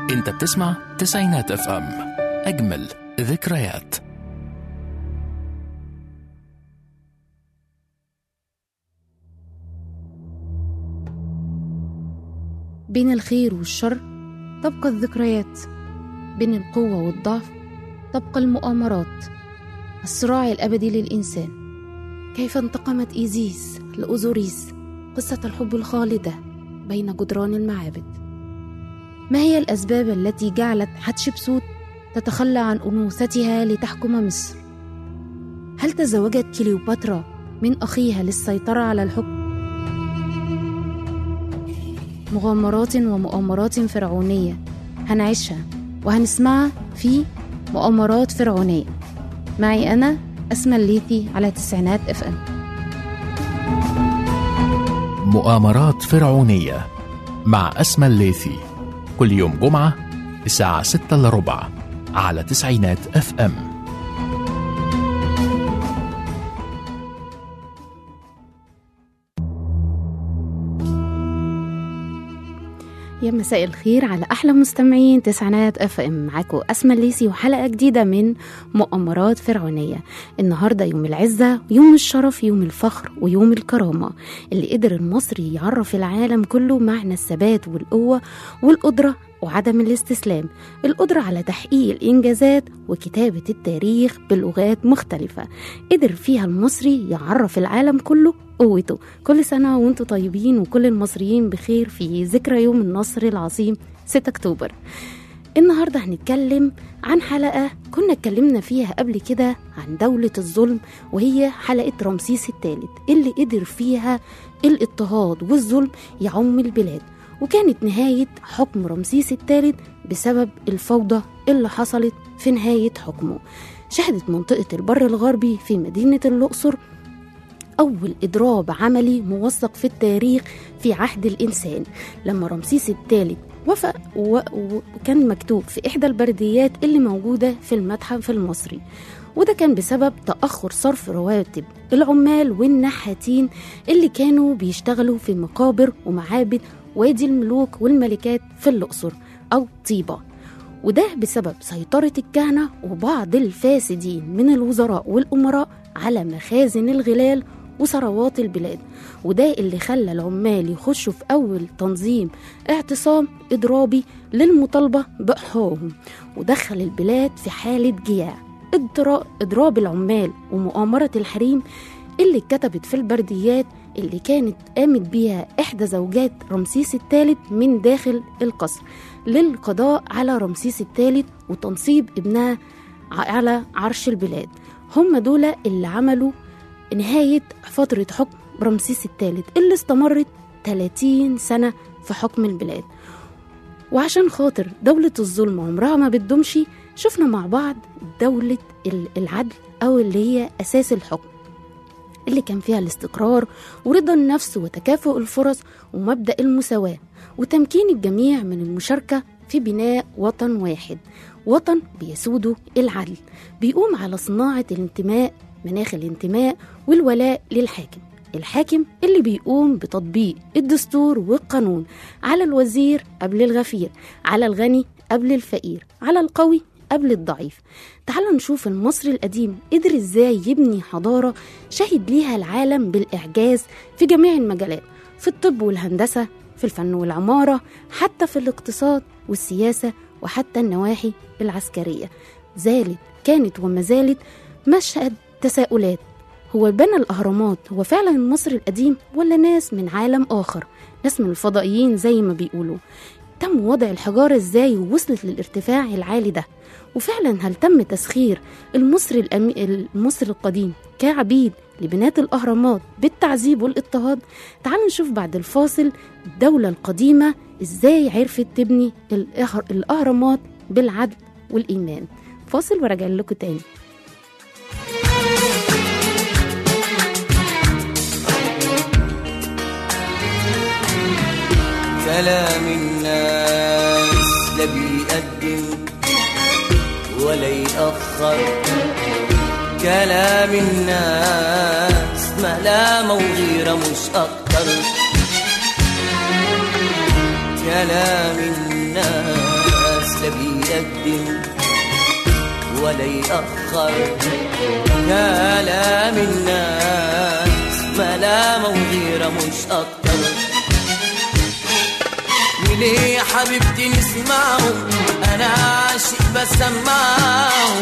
انت بتسمع تسعينات اف ام اجمل ذكريات بين الخير والشر تبقى الذكريات بين القوة والضعف تبقى المؤامرات الصراع الأبدي للإنسان كيف انتقمت إيزيس لأوزوريس قصة الحب الخالدة بين جدران المعابد ما هي الأسباب التي جعلت حتشبسوت تتخلى عن أنوثتها لتحكم مصر؟ هل تزوجت كليوباترا من أخيها للسيطرة على الحكم؟ مغامرات ومؤامرات فرعونية هنعيشها وهنسمعها في مؤامرات فرعونية معي أنا أسمى الليثي على تسعينات اف ام مؤامرات فرعونية مع أسمى الليثي كل يوم جمعة الساعة 6 إلا ربع على تسعينات اف ام يا مساء الخير على احلى مستمعين تسعينات اف ام معاكم اسمى الليسي وحلقه جديده من مؤامرات فرعونيه النهارده يوم العزه يوم الشرف يوم الفخر ويوم الكرامه اللي قدر المصري يعرف العالم كله معنى الثبات والقوه والقدره وعدم الاستسلام القدرة على تحقيق الإنجازات وكتابة التاريخ بلغات مختلفة قدر فيها المصري يعرف العالم كله قوته كل سنة وانتم طيبين وكل المصريين بخير في ذكرى يوم النصر العظيم 6 أكتوبر النهاردة هنتكلم عن حلقة كنا اتكلمنا فيها قبل كده عن دولة الظلم وهي حلقة رمسيس الثالث اللي قدر فيها الاضطهاد والظلم يعم البلاد وكانت نهاية حكم رمسيس الثالث بسبب الفوضى اللي حصلت في نهاية حكمه شهدت منطقة البر الغربي في مدينة الأقصر أول إضراب عملي موثق في التاريخ في عهد الإنسان لما رمسيس الثالث وافق و- وكان مكتوب في إحدى البرديات اللي موجودة في المتحف المصري وده كان بسبب تأخر صرف رواتب العمال والنحاتين اللي كانوا بيشتغلوا في مقابر ومعابد وادي الملوك والملكات في الأقصر أو طيبة وده بسبب سيطرة الكهنة وبعض الفاسدين من الوزراء والأمراء على مخازن الغلال وثروات البلاد وده اللي خلى العمال يخشوا في أول تنظيم اعتصام إضرابي للمطالبة بحقوقهم ودخل البلاد في حالة جياع إضرا- إضراب العمال ومؤامرة الحريم اللي اتكتبت في البرديات اللي كانت قامت بيها إحدى زوجات رمسيس الثالث من داخل القصر للقضاء على رمسيس الثالث وتنصيب ابنها ع- على عرش البلاد هم دول اللي عملوا نهاية فترة حكم رمسيس الثالث اللي استمرت 30 سنة في حكم البلاد وعشان خاطر دولة الظلم عمرها ما بتدومشي شفنا مع بعض دولة ال- العدل أو اللي هي أساس الحكم اللي كان فيها الاستقرار ورضا النفس وتكافؤ الفرص ومبدأ المساواة وتمكين الجميع من المشاركة في بناء وطن واحد وطن بيسوده العدل بيقوم على صناعة الانتماء مناخ الانتماء والولاء للحاكم الحاكم اللي بيقوم بتطبيق الدستور والقانون على الوزير قبل الغفير على الغني قبل الفقير على القوي قبل الضعيف تعال نشوف المصري القديم قدر ازاي يبني حضارة شهد ليها العالم بالإعجاز في جميع المجالات في الطب والهندسة في الفن والعمارة حتى في الاقتصاد والسياسة وحتى النواحي العسكرية زالت كانت وما زالت مشهد تساؤلات هو بنى الأهرامات هو فعلا المصري القديم ولا ناس من عالم آخر ناس من الفضائيين زي ما بيقولوا تم وضع الحجارة ازاي ووصلت للارتفاع العالي ده وفعلا هل تم تسخير المصري الأمي... المصري القديم كعبيد لبناة الأهرامات بالتعذيب والاضطهاد تعالوا نشوف بعد الفاصل الدولة القديمة ازاي عرفت تبني الأهر... الأهرامات بالعدل والإيمان فاصل وراجع لكم تاني كلام الناس لا بيقدم ولا يأخر كلام الناس ملامة وغيرة مش أكتر كلام الناس بيقدم ولا يأخر كلام الناس ملامة وغيرة مش أكتر وليه يا حبيبتي نسمعه أنا عاشق بسمعه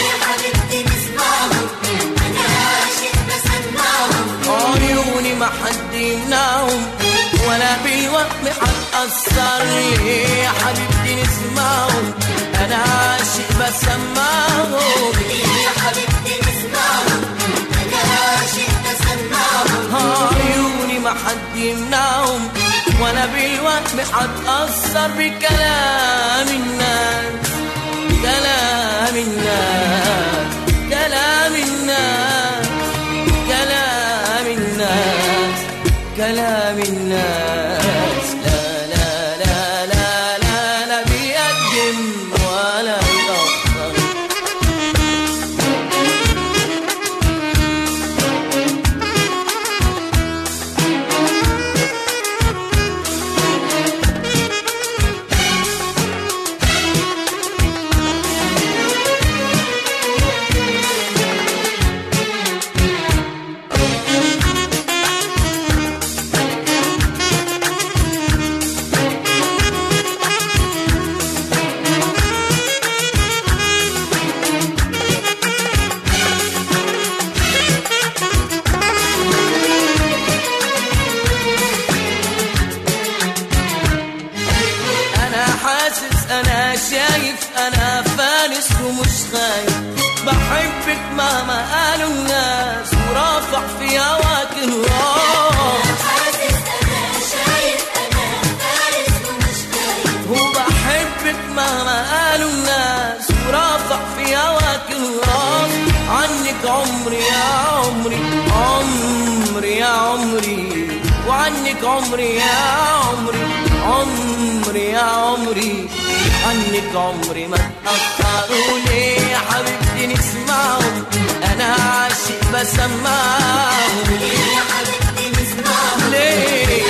عيوني ما حد يمنعهم ولا بالوهم هتأثر ليه يا حبيبتي نسمعهم أنا عاشق بسمعهم عيوني ما حد يمنعهم ولا بالوهم هتأثر بكلام الناس كلام الناس كلام الناس كلام الناس كلام الناس لا لا لا لا لا لا بيقدم ولا يأخر انا حاسس انا شايف انا فانس ومش خايف بحبك مهما قالوا الناس ورافع في هواك الراس وبحبك مهما قالوا الناس ورافع في هواك الراس عنك عمري يا عمري عمري يا عمري وعنك عمري يا عمري عمري يا عمري عنك عمري ما تأخروا ليه يا حبيبتي نسمعهم أنا عاشق بسمعهم ليه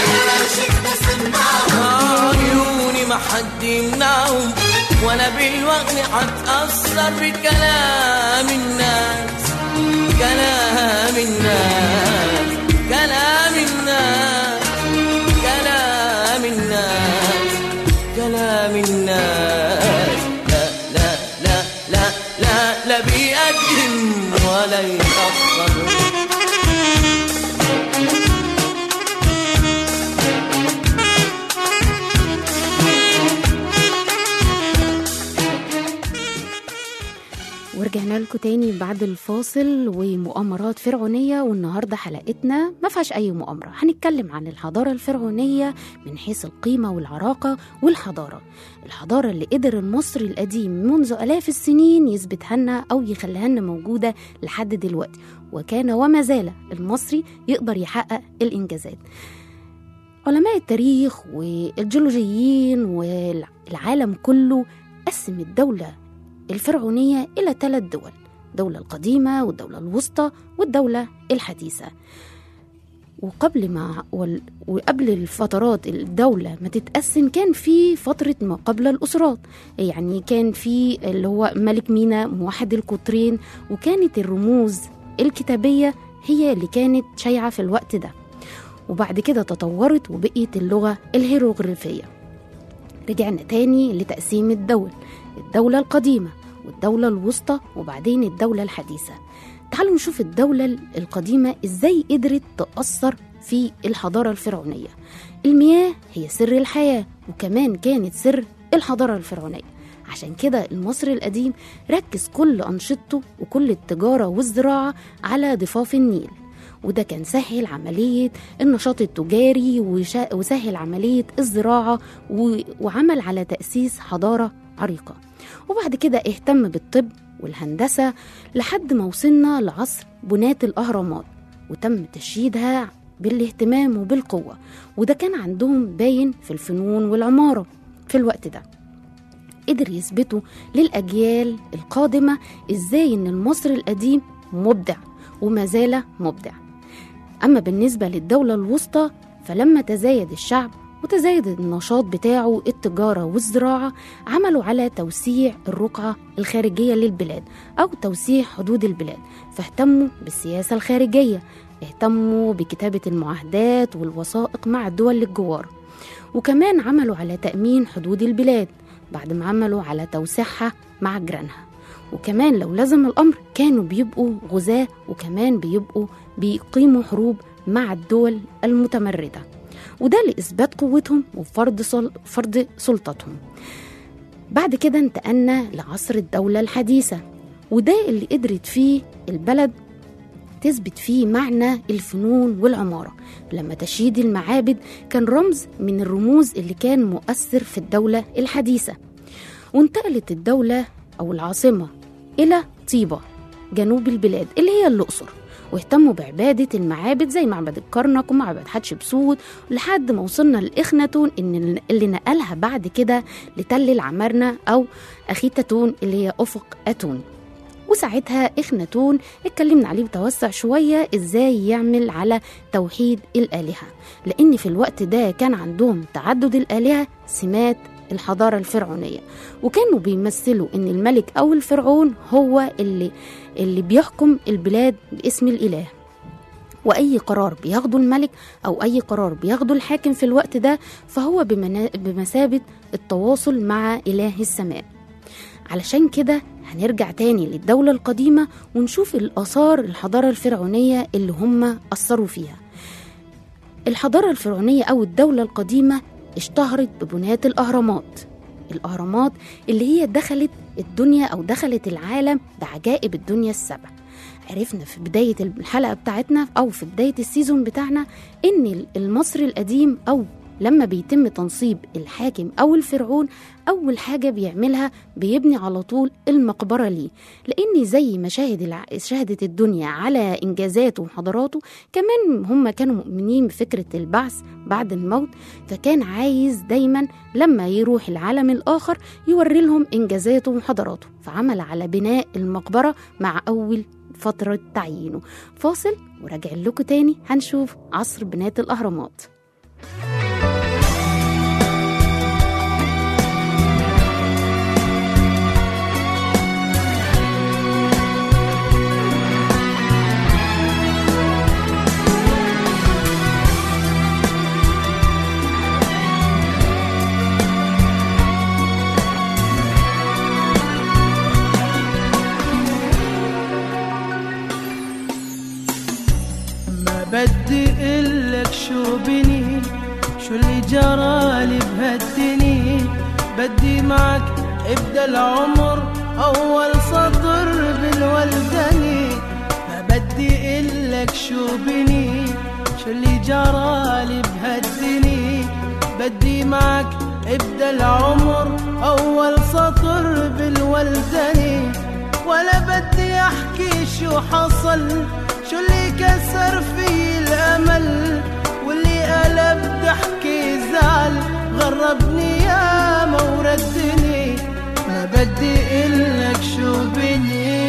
عيوني ما حد يمنعهم ولا بالوقت هتأثر بكلام الناس كلام الناس كلام الناس كلام الناس كلام الناس لا لا لا لا لا لا بيقدم ولا يتأخر ورجعنا لكم تاني بعد الفاصل ومؤامرات فرعونية والنهاردة حلقتنا ما فيهاش أي مؤامرة هنتكلم عن الحضارة الفرعونية من حيث القيمة والعراقة والحضارة الحضارة اللي قدر المصري القديم منذ آلاف السنين يثبتها لنا أو يخليها لنا موجودة لحد دلوقتي وكان وما زال المصري يقدر يحقق الإنجازات علماء التاريخ والجيولوجيين والعالم كله قسم الدولة الفرعونية إلى ثلاث دول الدولة القديمة والدولة الوسطى والدولة الحديثة وقبل ما وال- وقبل الفترات الدولة ما تتقسم كان في فترة ما قبل الأسرات يعني كان في اللي هو ملك مينا موحد القطرين وكانت الرموز الكتابية هي اللي كانت شايعة في الوقت ده وبعد كده تطورت وبقيت اللغة الهيروغليفية رجعنا تاني لتقسيم الدول الدولة القديمة والدولة الوسطى وبعدين الدولة الحديثة تعالوا نشوف الدولة القديمة ازاي قدرت تأثر في الحضارة الفرعونية المياه هي سر الحياة وكمان كانت سر الحضارة الفرعونية عشان كده المصري القديم ركز كل أنشطته وكل التجارة والزراعة على ضفاف النيل وده كان سهل عملية النشاط التجاري وشا- وسهل عملية الزراعة و- وعمل على تأسيس حضارة عريقة وبعد كده اهتم بالطب والهندسة لحد ما وصلنا لعصر بناة الأهرامات وتم تشييدها بالاهتمام وبالقوة وده كان عندهم باين في الفنون والعمارة في الوقت ده قدر يثبتوا للأجيال القادمة إزاي إن المصري القديم مبدع وما زال مبدع أما بالنسبة للدولة الوسطى فلما تزايد الشعب وتزايد النشاط بتاعه التجارة والزراعة عملوا على توسيع الرقعة الخارجية للبلاد أو توسيع حدود البلاد فاهتموا بالسياسة الخارجية اهتموا بكتابة المعاهدات والوثائق مع الدول الجوار وكمان عملوا على تأمين حدود البلاد بعد ما عملوا على توسيعها مع جيرانها وكمان لو لزم الأمر كانوا بيبقوا غزاة وكمان بيبقوا بيقيموا حروب مع الدول المتمردة وده لإثبات قوتهم وفرض سل... فرض سلطتهم بعد كده انتقلنا لعصر الدولة الحديثة وده اللي قدرت فيه البلد تثبت فيه معنى الفنون والعمارة لما تشييد المعابد كان رمز من الرموز اللي كان مؤثر في الدولة الحديثة وانتقلت الدولة أو العاصمة إلى طيبة جنوب البلاد اللي هي الأقصر واهتموا بعبادة المعابد زي معبد الكرنك ومعبد حتشبسوت لحد ما وصلنا لإخناتون إن اللي نقلها بعد كده لتل العمارنة أو أخيتاتون اللي هي أفق أتون وساعتها إخناتون اتكلمنا عليه بتوسع شوية إزاي يعمل على توحيد الآلهة لأن في الوقت ده كان عندهم تعدد الآلهة سمات الحضارة الفرعونية وكانوا بيمثلوا إن الملك أو الفرعون هو اللي اللي بيحكم البلاد باسم الإله وأي قرار بياخده الملك أو أي قرار بياخده الحاكم في الوقت ده فهو بمنا- بمثابة التواصل مع إله السماء علشان كده هنرجع تاني للدولة القديمة ونشوف الآثار الحضارة الفرعونية اللي هم أثروا فيها الحضارة الفرعونية أو الدولة القديمة اشتهرت ببناية الأهرامات الأهرامات اللي هي دخلت الدنيا أو دخلت العالم بعجائب الدنيا السبع عرفنا في بداية الحلقة بتاعتنا أو في بداية السيزون بتاعنا إن المصري القديم أو لما بيتم تنصيب الحاكم أو الفرعون أول حاجة بيعملها بيبني على طول المقبرة ليه لأن زي ما شاهد الع... شهدت الدنيا على إنجازاته وحضاراته كمان هم كانوا مؤمنين بفكرة البعث بعد الموت فكان عايز دايما لما يروح العالم الآخر يوري لهم إنجازاته وحضاراته فعمل على بناء المقبرة مع أول فترة تعيينه فاصل وراجع لكم تاني هنشوف عصر بناية الأهرامات ما بدي اقلك شو بني شو اللي جرالي بهالدني بدي معك ابدا العمر اول سطر بالولدني ما بدي اقلك شو بني شو اللي جرالي بهالدني بدي معك ابدا العمر اول سطر بالولدني ولا بدي احكي شو حصل شو اللي كسر في الامل واللي قلب ضحكي زعل غربني يا ما وردني ما بدي اقلك شو بني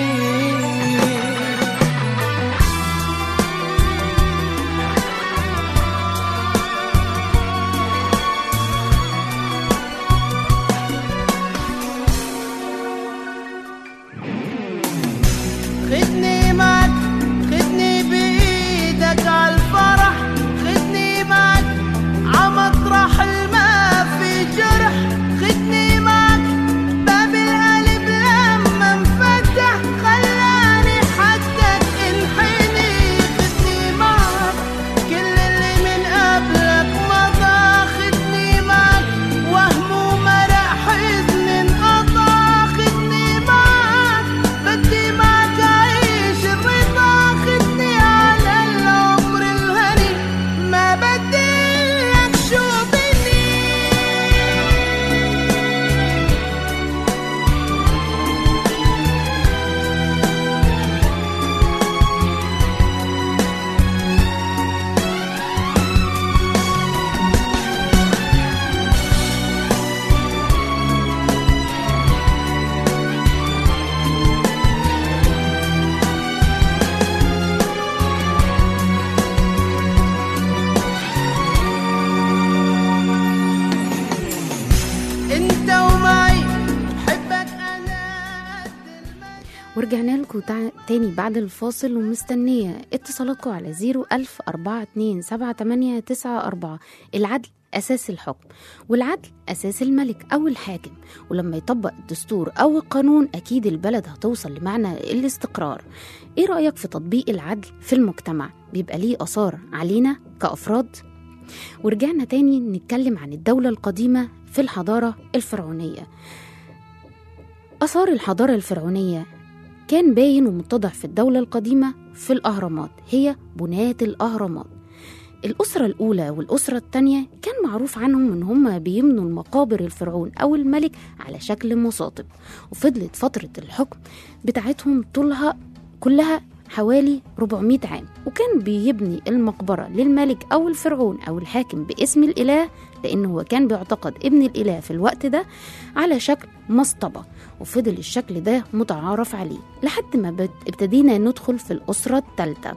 خدني معك خدني بإيدك عالفرح خدني معك ورجعنا لكم تع- تاني بعد الفاصل ومستنية اتصالاتكم على 01000 427 العدل أساس الحكم والعدل أساس الملك أو الحاكم ولما يطبق الدستور أو القانون أكيد البلد هتوصل لمعنى الاستقرار إيه رأيك في تطبيق العدل في المجتمع؟ بيبقى ليه أثار علينا كأفراد؟ ورجعنا تاني نتكلم عن الدولة القديمة في الحضارة الفرعونية آثار الحضارة الفرعونية كان باين ومتضح في الدولة القديمة في الأهرامات هي بناة الأهرامات الأسرة الأولى والأسرة الثانية كان معروف عنهم إن هم بيبنوا المقابر الفرعون أو الملك على شكل مصاطب وفضلت فترة الحكم بتاعتهم طولها كلها حوالي 400 عام وكان بيبني المقبرة للملك أو الفرعون أو الحاكم باسم الإله لأنه هو كان بيعتقد ابن الإله في الوقت ده على شكل مسطبة وفضل الشكل ده متعارف عليه لحد ما بد- ابتدينا ندخل في الأسرة الثالثة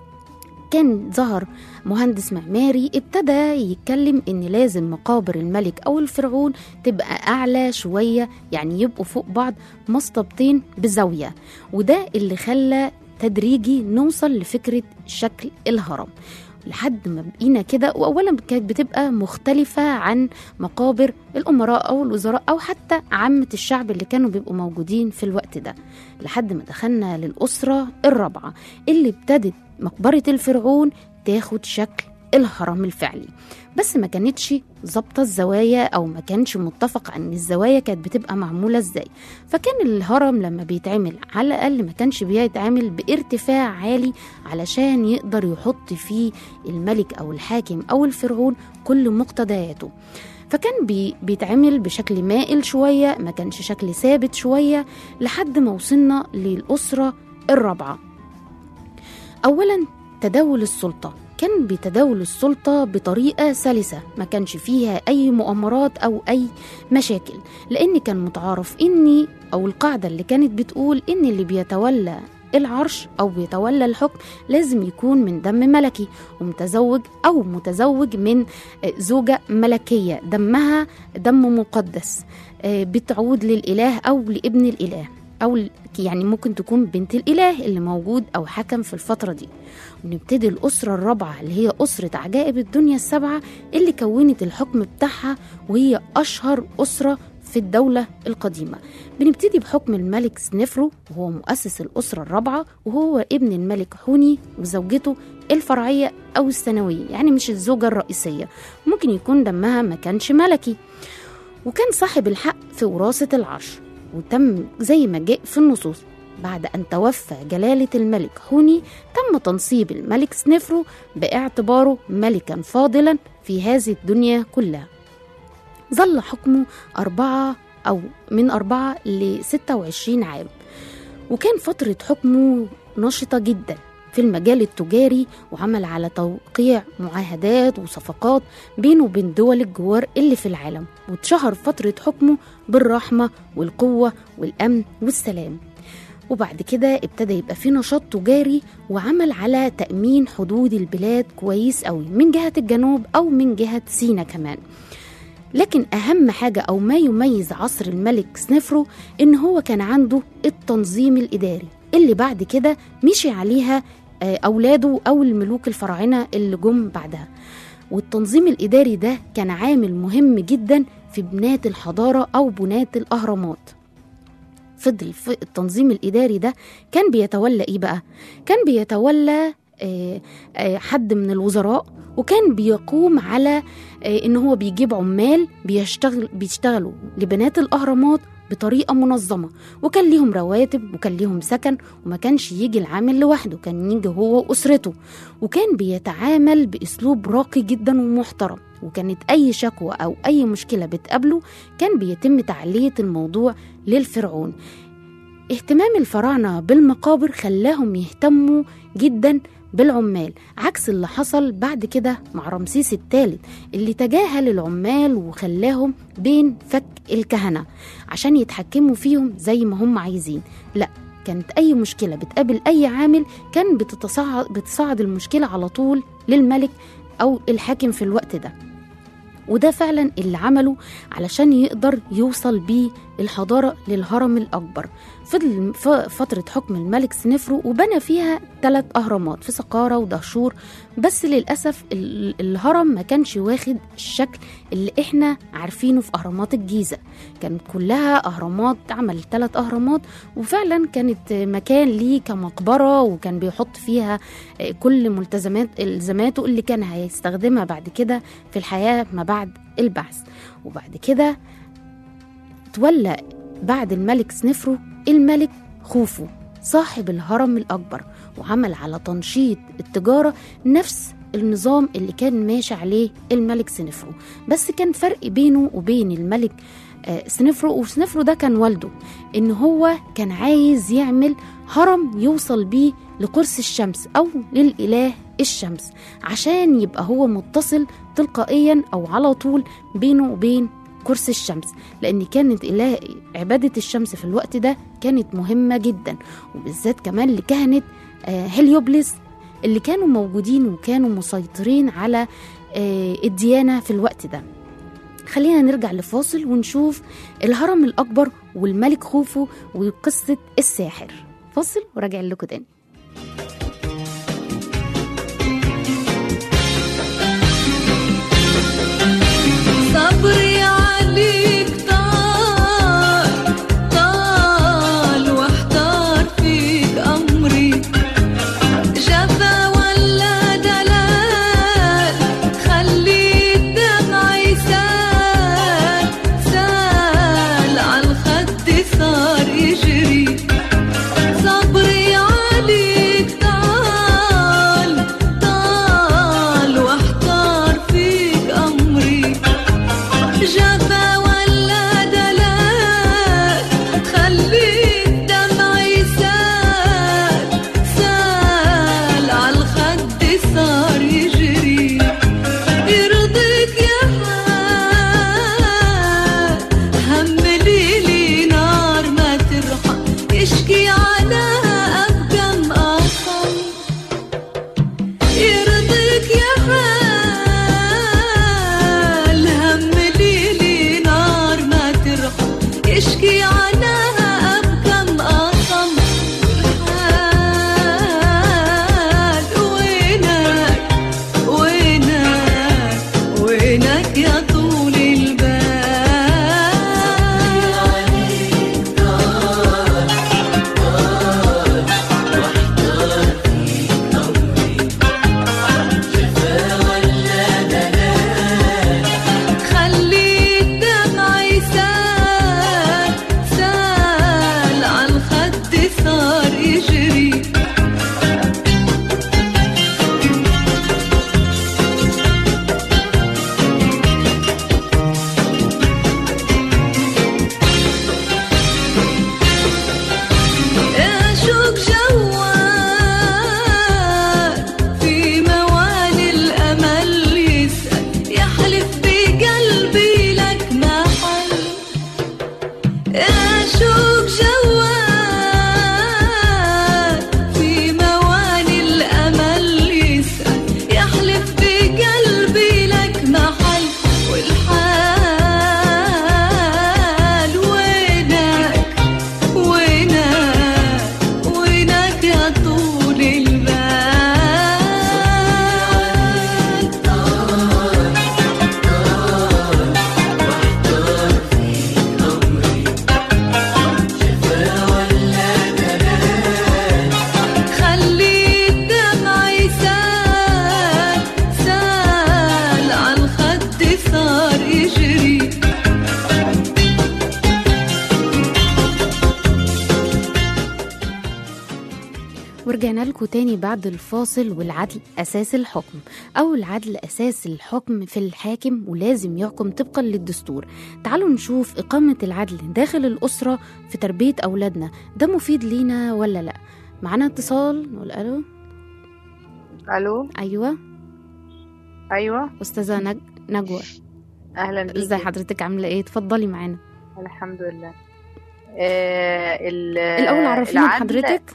كان ظهر مهندس معماري ابتدى يتكلم ان لازم مقابر الملك او الفرعون تبقى اعلى شويه يعني يبقوا فوق بعض مسطبتين بزاويه وده اللي خلى تدريجي نوصل لفكره شكل الهرم لحد ما بقينا كده واولا كانت بتبقى مختلفه عن مقابر الامراء او الوزراء او حتى عامه الشعب اللي كانوا بيبقوا موجودين في الوقت ده لحد ما دخلنا للاسره الرابعه اللي ابتدت مقبره الفرعون تاخد شكل الهرم الفعلي بس ما كانتش ظابطه الزوايا او ما كانش متفق عن الزوايا كانت بتبقى معموله ازاي فكان الهرم لما بيتعمل على الاقل ما كانش بيتعمل بارتفاع عالي علشان يقدر يحط فيه الملك او الحاكم او الفرعون كل مقتضياته فكان بي بيتعمل بشكل مائل شويه ما كانش شكل ثابت شويه لحد ما وصلنا للاسره الرابعه اولا تداول السلطه كان بتداول السلطة بطريقة سلسة ما كانش فيها أي مؤامرات أو أي مشاكل لأن كان متعارف إني أو القاعدة اللي كانت بتقول إن اللي بيتولى العرش أو بيتولى الحكم لازم يكون من دم ملكي ومتزوج أو متزوج من زوجة ملكية دمها دم مقدس آه، بتعود للإله أو لابن الإله أو ل- يعني ممكن تكون بنت الإله اللي موجود أو حكم في الفترة دي ونبتدي الأسرة الرابعة اللي هي أسرة عجائب الدنيا السبعة اللي كونت الحكم بتاعها وهي أشهر أسرة في الدولة القديمة بنبتدي بحكم الملك سنفرو وهو مؤسس الأسرة الرابعة وهو ابن الملك حوني وزوجته الفرعية أو الثانوية يعني مش الزوجة الرئيسية ممكن يكون دمها ما كانش ملكي وكان صاحب الحق في وراثة العرش وتم زي ما جاء في النصوص بعد أن توفى جلالة الملك حوني تم تنصيب الملك سنفرو باعتباره ملكا فاضلا في هذه الدنيا كلها ظل حكمه أربعة أو من أربعة لستة وعشرين عام وكان فترة حكمه نشطة جدا في المجال التجاري وعمل على توقيع معاهدات وصفقات بينه وبين دول الجوار اللي في العالم واتشهر فترة حكمه بالرحمة والقوة والأمن والسلام وبعد كده ابتدى يبقى في نشاط تجاري وعمل على تأمين حدود البلاد كويس قوي من جهة الجنوب أو من جهة سينا كمان لكن أهم حاجة أو ما يميز عصر الملك سنفرو إن هو كان عنده التنظيم الإداري اللي بعد كده مشي عليها آه، أولاده أو الملوك الفراعنة اللي جم بعدها والتنظيم الإداري ده كان عامل مهم جدا في بناة الحضارة أو بناة الأهرامات فضل في التنظيم الإداري ده كان بيتولى إيه بقى؟ كان بيتولى آه، آه، حد من الوزراء وكان بيقوم على آه، ان هو بيجيب عمال بيشتغل بيشتغلوا لبنات الاهرامات بطريقه منظمه وكان ليهم رواتب وكان ليهم سكن وما كانش يجي العامل لوحده كان يجي هو واسرته وكان بيتعامل باسلوب راقي جدا ومحترم وكانت اي شكوى او اي مشكله بتقابله كان بيتم تعليه الموضوع للفرعون اهتمام الفراعنه بالمقابر خلاهم يهتموا جدا بالعمال عكس اللي حصل بعد كده مع رمسيس الثالث اللي تجاهل العمال وخلاهم بين فك الكهنة عشان يتحكموا فيهم زي ما هم عايزين لا كانت أي مشكلة بتقابل أي عامل كان بتتصاعد, بتصاعد المشكلة على طول للملك أو الحاكم في الوقت ده وده فعلا اللي عمله علشان يقدر يوصل بيه الحضارة للهرم الأكبر فضل ف- فترة حكم الملك سنفرو وبنى فيها ثلاث أهرامات في سقارة ودهشور بس للأسف ال- الهرم ما كانش واخد الشكل اللي احنا عارفينه في أهرامات الجيزة كانت كلها أهرامات عمل ثلاث أهرامات وفعلا كانت مكان ليه كمقبرة وكان بيحط فيها كل ملتزمات الزاماته اللي كان هيستخدمها بعد كده في الحياة ما بعد البعث وبعد كده تولى بعد الملك سنفرو الملك خوفو صاحب الهرم الأكبر وعمل على تنشيط التجارة نفس النظام اللي كان ماشي عليه الملك سنفرو بس كان فرق بينه وبين الملك آه، سنفرو وسنفرو ده كان والده ان هو كان عايز يعمل هرم يوصل بيه لقرص الشمس او للاله الشمس عشان يبقى هو متصل تلقائيا او على طول بينه وبين قرص الشمس لان كانت اله عباده الشمس في الوقت ده كانت مهمه جدا وبالذات كمان لكهنه آه، هليوبلس اللي كانوا موجودين وكانوا مسيطرين على آه، الديانه في الوقت ده خلينا نرجع لفاصل ونشوف الهرم الأكبر والملك خوفو وقصة الساحر فاصل وراجع لكم تاني صبري عليك طال طال واحتار فيك أمري جفا ولا دلال خلي الدمع يسال سال عالخد صار يجري صبري عليك طال طال واحتار فيك أمري جفا ولا دلال خلي الدمع يسال سال عالخد صار يجري يرضيك يا حال هملي لي نار ما ترحم يشكي على أبقى مقاطم يرضيك يا حال هملي لي نار ما ترحم يشكي عنها أبقى مقاطم والحال وينك وينك وينك يا طول البال خلي الدمع يسال سال عالخد صار يجري أشوق جوال في موالي الأمل يسأل يحلف بقلبي لك محل أشوق جوال في موالي الأمل يسأل يحلف بقلبي لك محل والحال وينك وينك وينك يا طول البال خلي الدمع يسال سال عالخد صار يجري ورجعنا لكم تاني بعد الفاصل والعدل أساس الحكم أو العدل أساس الحكم في الحاكم ولازم يحكم طبقا للدستور تعالوا نشوف إقامة العدل داخل الأسرة في تربية أولادنا ده مفيد لينا ولا لأ معانا اتصال نقول ألو الو أيوة ايوه أستاذة نج... نجوى اهلا بيك ازي حضرتك عاملة ايه اتفضلي معانا الحمد لله آه ال- الأول عرفينا العدل- بحضرتك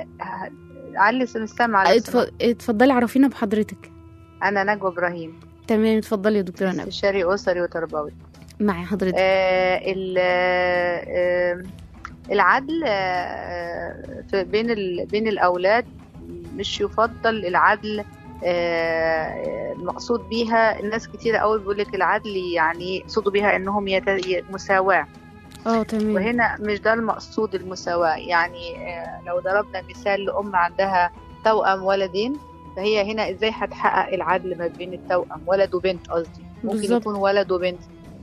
علي السمع على اتف... اتفضلي عرفينا بحضرتك انا نجوى ابراهيم تمام اتفضلي يا دكتوره نبي استشاري اسري وتربوي معي حضرتك آه، ال- آه، العدل آه، في بين ال- بين الاولاد مش يفضل العدل آه، المقصود بيها الناس كتير قوي بيقول لك العدل يعني يقصدوا بيها انهم يت- ي- مساواه اه تمام وهنا مش ده المقصود المساواة يعني آه، لو ضربنا مثال لأم عندها توأم ولدين فهي هنا ازاي هتحقق العدل ما بين التوأم ولد وبنت قصدي ممكن بالظبط. يكون ولد وبنت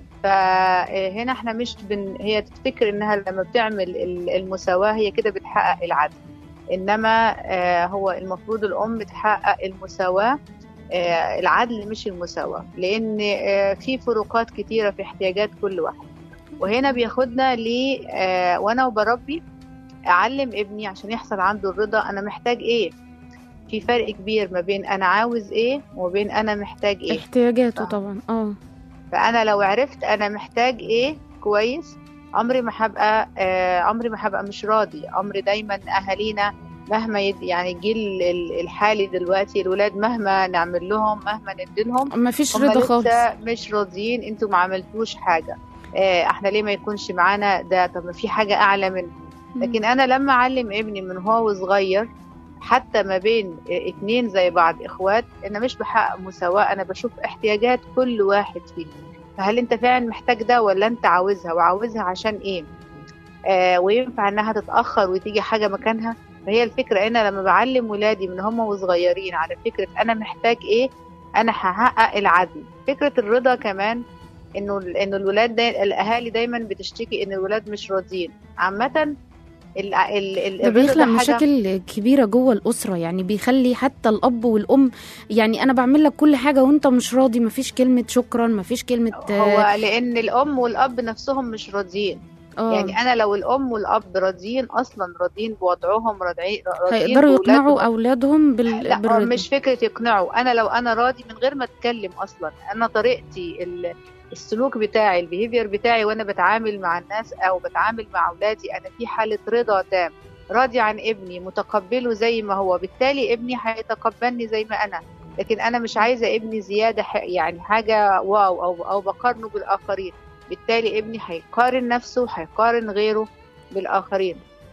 فهنا احنا مش بن... هي تفتكر انها لما بتعمل ال- المساواة هي كده بتحقق العدل انما آه، هو المفروض الام تحقق المساواة آه، العدل مش المساواة لان آه، في فروقات كتيرة في احتياجات كل واحد وهنا بياخدنا ل آه، وانا وبربي اعلم ابني عشان يحصل عنده الرضا انا محتاج ايه في فرق كبير ما بين انا عاوز ايه وبين انا محتاج ايه احتياجاته آه. طبعا اه فانا لو عرفت انا محتاج ايه كويس عمري ما هبقى آه عمري ما هبقى مش راضي عمري دايما اهالينا مهما يد يعني الجيل ال- الحالي دلوقتي الولاد مهما نعمل لهم مهما نديلهم ما فيش هم رضا خالص لسه مش راضيين انتوا ما عملتوش حاجه آه احنا ليه ما يكونش معانا ده طب ما في حاجه اعلى منه لكن انا لما اعلم ابني من هو صغير حتى ما بين اتنين زي بعض اخوات انا مش بحقق مساواة انا بشوف احتياجات كل واحد فيهم فهل انت فعلا محتاج ده ولا انت عاوزها وعاوزها عشان ايه آه وينفع انها تتأخر وتيجي حاجة مكانها فهي الفكرة انا لما بعلم ولادي من هم وصغيرين على فكرة انا محتاج ايه انا هحقق العدل فكرة الرضا كمان انه انه الولاد داي الاهالي دايما بتشتكي ان الولاد مش راضيين عامة ال ال ال ده الرضا بيخلق حاجة- مشاكل كبيرة جوه الأسرة يعني بيخلي حتى الأب والأم يعني أنا بعمل لك كل حاجة وأنت مش راضي مفيش كلمة شكرا مفيش كلمة هو لان الام والاب نفسهم مش راضيين آه. يعني انا لو الام والاب راضيين اصلا راضيين بوضعهم راضيين راضيين هيقدروا بولادهم. يقنعوا أولادهم بال... لا بالرضا مش فكره يقنعوا انا لو انا راضي من غير ما اتكلم اصلا انا طريقتي ال- السلوك بتاعي البيهيفير بتاعي وانا بتعامل مع الناس او بتعامل مع اولادي انا في حاله رضا تام راضي عن ابني متقبله زي ما هو بالتالي ابني هيتقبلني زي ما انا لكن انا مش عايزه ابني زياده ح- يعني حاجه واو او او بقارنه بالاخرين بالتالي ابني هيقارن نفسه هيقارن غيره بالاخرين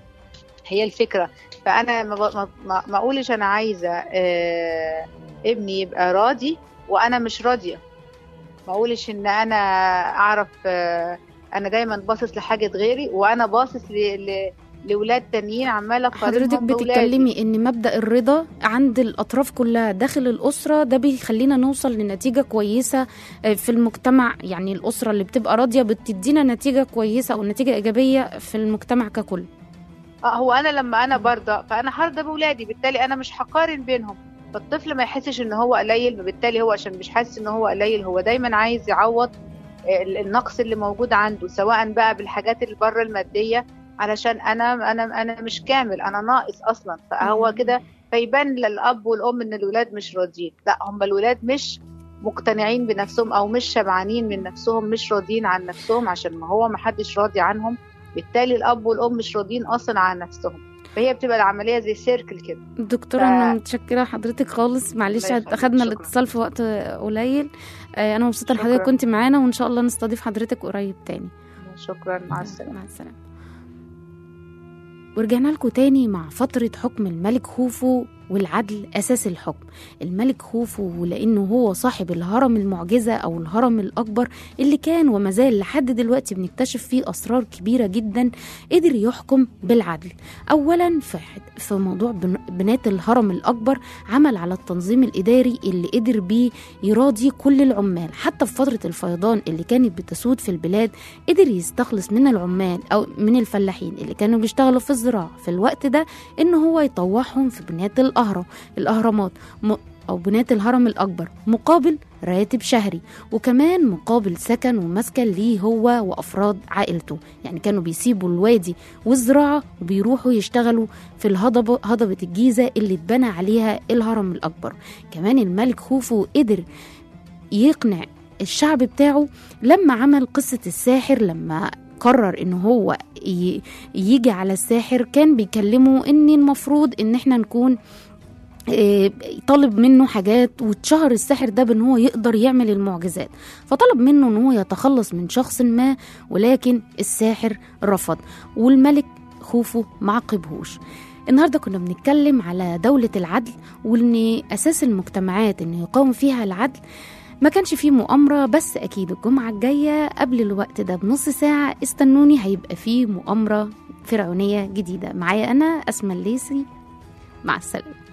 هي الفكره فانا ما ب- ما- ما ما اقولش انا عايزه آه، ابني يبقى راضي وانا مش راضيه ما اقولش ان انا اعرف آه، انا دايما باصص لحاجه غيري وانا باصص ل- ل- لاولاد تانيين عماله اقارنهم حضرتك بأولادي. بتتكلمي ان مبدأ الرضا عند الاطراف كلها داخل الاسرة ده بيخلينا نوصل لنتيجة كويسة آه، في المجتمع يعني الاسرة اللي بتبقى راضية بتدينا نتيجة كويسة او نتيجة ايجابية في المجتمع ككل اه هو انا لما انا برضى فانا هرضى باولادي بالتالي انا مش هقارن بينهم فالطفل ما يحسش ان هو قليل بالتالي هو عشان مش حاسس ان هو قليل هو دايما عايز يعوض ال- النقص اللي موجود عنده سواء بقى بالحاجات اللي بره الماديه علشان انا انا انا مش كامل انا ناقص اصلا فهو كده فيبان للاب والام ان الولاد مش راضيين لا هم الولاد مش مقتنعين بنفسهم او مش شبعانين من نفسهم مش راضيين عن نفسهم عشان ما هو ما حدش راضي عنهم بالتالي الاب والام مش راضيين اصلا عن نفسهم فهي بتبقى العمليه زي سيركل كده دكتورة ف- أنا متشكرة حضرتك خالص معلش الله يخليك، أخدنا شكراً. الاتصال في وقت قليل آه، أنا مبسوطة إن شكراً. حضرتك كنت معانا وإن شاء الله نستضيف حضرتك قريب تاني شكرا مع السلامه مع السلامة ورجعنا لكم تاني مع فترة حكم الملك خوفو والعدل أساس الحكم الملك خوفو لأنه هو صاحب الهرم المعجزة أو الهرم الأكبر اللي كان وما زال لحد دلوقتي بنكتشف فيه أسرار كبيرة جدا قدر يحكم بالعدل أولا في, حد- في موضوع بن- بنات الهرم الأكبر عمل على التنظيم الإداري اللي قدر بيه يراضي كل العمال حتى في فترة الفيضان اللي كانت بتسود في البلاد قدر يستخلص من العمال او من الفلاحين اللي كانوا بيشتغلوا في الزراعه في الوقت ده ان هو يطوعهم في بنايه الاهرام الاهرامات م- او بنايه الهرم الاكبر مقابل راتب شهري وكمان مقابل سكن ومسكن ليه هو وافراد عائلته يعني كانوا بيسيبوا الوادي والزراعه وبيروحوا يشتغلوا في الهضبه هضبه الجيزه اللي اتبنى عليها الهرم الاكبر كمان الملك خوفو قدر يقنع الشعب بتاعه لما عمل قصة الساحر لما قرر ان هو ي- يجي على الساحر كان بيكلمه ان المفروض ان احنا نكون إيه، طالب منه حاجات واتشهر الساحر ده بان هو يقدر يعمل المعجزات فطلب منه ان هو يتخلص من شخص ما ولكن الساحر رفض والملك خوفه ما عاقبهوش النهارده كنا بنتكلم على دولة العدل وان اساس المجتمعات ان يقاوم فيها العدل ما كانش فيه مؤامرة بس أكيد الجمعة الجاية قبل الوقت ده بنص ساعة استنوني هيبقى فيه مؤامرة فرعونية جديدة معايا أنا أسمى الليسي مع السلامة